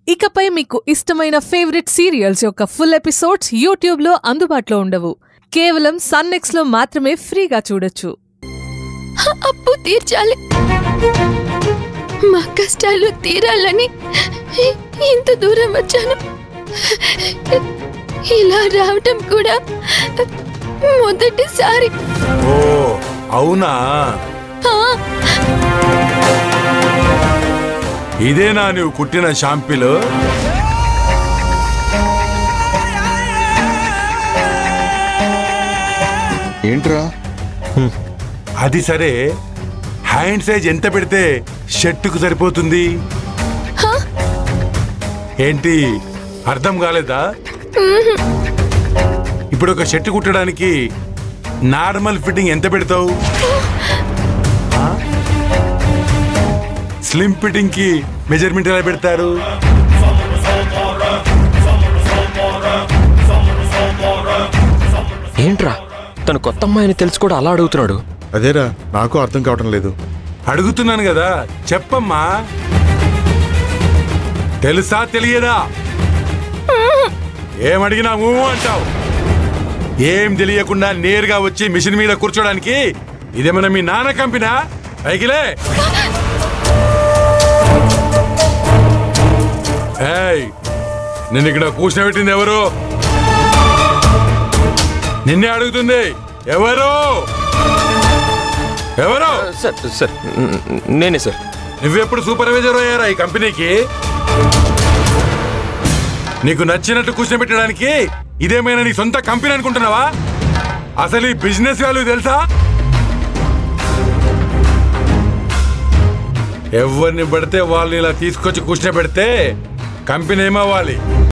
ఇకపై మీకు ఇష్టమైన ఫేవరెట్ సీరియల్స్ యొక్క ఫుల్ ఎపిసోడ్స్ యూట్యూబ్లో అందుబాటులో ఉండవు కేవలం సన్నెక్స్ లో మాత్రమే ఫ్రీగా చూడొచ్చు అప్పు తీర్చాలి మా కష్టాలు తీరాలని ఇంత దూరం వచ్చాను ఇలా రావటం కూడా మొదటిసారి ఓ అవునా ఆ, ఇదేనా నువ్వు కుట్టిన షాంపిలు ఏంట్రా అది సరే హ్యాండ్ సైజ్ ఎంత పెడితే షర్టుకు సరిపోతుంది ఏంటి అర్థం కాలేదా ఇప్పుడు ఒక షర్ట్ కుట్టడానికి నార్మల్ ఫిట్టింగ్ ఎంత పెడతావు స్లిమ్ ఫిట్టింగ్ కి మెజర్మెంట్ ఎలా పెడతారు ఏంట్రా తను కొత్త అమ్మాయిని తెలిసి కూడా అలా అడుగుతున్నాడు అదేరా నాకు అర్థం కావటం లేదు అడుగుతున్నాను కదా చెప్పమ్మా తెలుసా తెలియదా ఏమడిగినా ఊ అంటావు ఏం తెలియకుండా నేరుగా వచ్చి మిషన్ మీద కూర్చోడానికి ఇదేమన్నా మీ నాన్న కంపినా పైకిలే ఏయ్ నిన్ను ఇక్కడ కూర్చోబెట్టింది ఎవరు నిన్నే అడుగుతుంది ఎవరు ఎవరు సార్ సార్ న- నేనే సార్ నువ్వెప్పుడు సూపర్వైజర్ అయ్యారా ఈ కంపెనీకి నీకు నచ్చినట్టు కూర్చోబెట్టడానికి ఇదేమైనా నీ సొంత కంపెనీ అనుకుంటున్నావా అసలు ఈ బిజినెస్ వాల్యూ తెలుసా ఎవరిని పడితే వాళ్ళని ఇలా తీసుకొచ్చి కూర్చోబెడితే కంపెనీ ఏమవ్వాలి